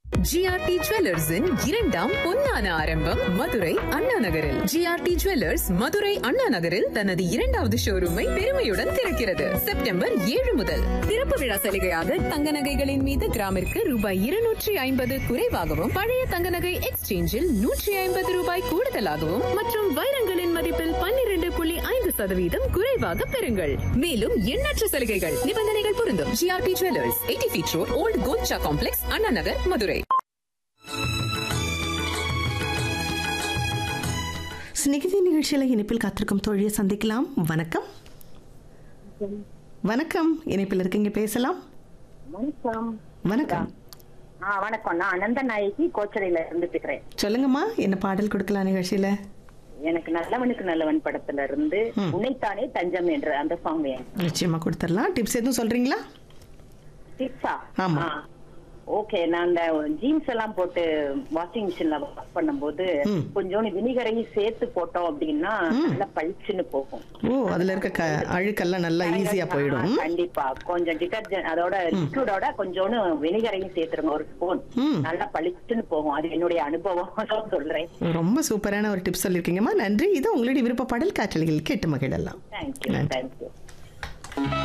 GRT ஜுவல்லர்ஸின் இரண்டாம் பொன்னான ஆரம்பம் மதுரை அண்ணா நகரில் ஜிஆர்டி ஜுவல்லர்ஸ் மதுரை அண்ணா நகரில் தனது இரண்டாவது ஷோரூமை பெருமையுடன் திறக்கிறது செப்டம்பர் ஏழு முதல் திறப்பு விழா சலுகையாக தங்க நகைகளின் மீது கிராமிற்கு ரூபாய் இருநூற்றி ஐம்பது குறைவாகவும் பழைய தங்க நகை எக்ஸ்சேஞ்சில் நூற்றி ஐம்பது ரூபாய் கூடுதலாகவும் மற்றும் வைரங்களின் மதிப்பில் பன்னிரண்டு புள்ளி ஐந்து சதவீதம் குறைவாக பெறுங்கள் மேலும் எண்ணற்ற சலுகைகள் நிபந்தனைகள் பொருந்தும் GRT jewellers eighty feet road old கோல்ச்சா காம்ப்ளெக்ஸ் அண்ணா நகர் மதுரை ஸ்நேகிதி நிகழ்ச்சியில் இணைப்பில் காத்திருக்கும் தோழியை சந்திக்கலாம் வணக்கம் வணக்கம் இணைப்பில் இருக்கீங்க பேசலாம் வணக்கம் வணக்கம் ஆ வணக்கம் நான் அனந்த நாயகி கோச்சரையில இருந்து பேசுறேன் சொல்லுங்கம்மா என்ன பாடல் கொடுக்கலாம் நிகழ்ச்சியில எனக்கு நல்லவனுக்கு நல்லவன் படத்துல இருந்து உன்னைத்தானே தஞ்சம் என்ற அந்த சாங் வேணும் நிச்சயமா கொடுத்துடலாம் டிப்ஸ் எதுவும் சொல்றீங்களா டிப்ஸா ஆமா. ஓகே நான் அந்த ஜீன்ஸ் எல்லாம் போட்டு வாஷிங் மிஷின்ல வாஷ் பண்ணும்போது ம். கொஞ்சோண்டு வினிகரையும் சேர்த்து போட்டோம் அப்படின்னா நல்லா பளிச்சுன்னு போகும் ஓ அதுல இருக்க க அழுக்கெல்லாம் நல்லா ஈஸியா போயிடும் ஆ, கண்டிப்பா கொஞ்சம் டிட்டர்ஜென்ட் அதோட லிக்விடோட கொஞ்சோண்டு வினிகரையும் சேர்த்துருங்க ஒரு ஸ்பூன் ம். நல்லா பளிச்சுன்னு போகும் அது என்னுடைய அனுபவம் சொல்றேன் ரொம்ப சூப்பரான ஒரு டிப்ஸ் சொல்லியிருக்கீங்கம்மா நன்றி இது உங்களுடைய விருப்ப பாடல் காற்றலைகள் கேட்டு மகிழலாம் தேங்க்யூ நன்றி. தேங்க்யூ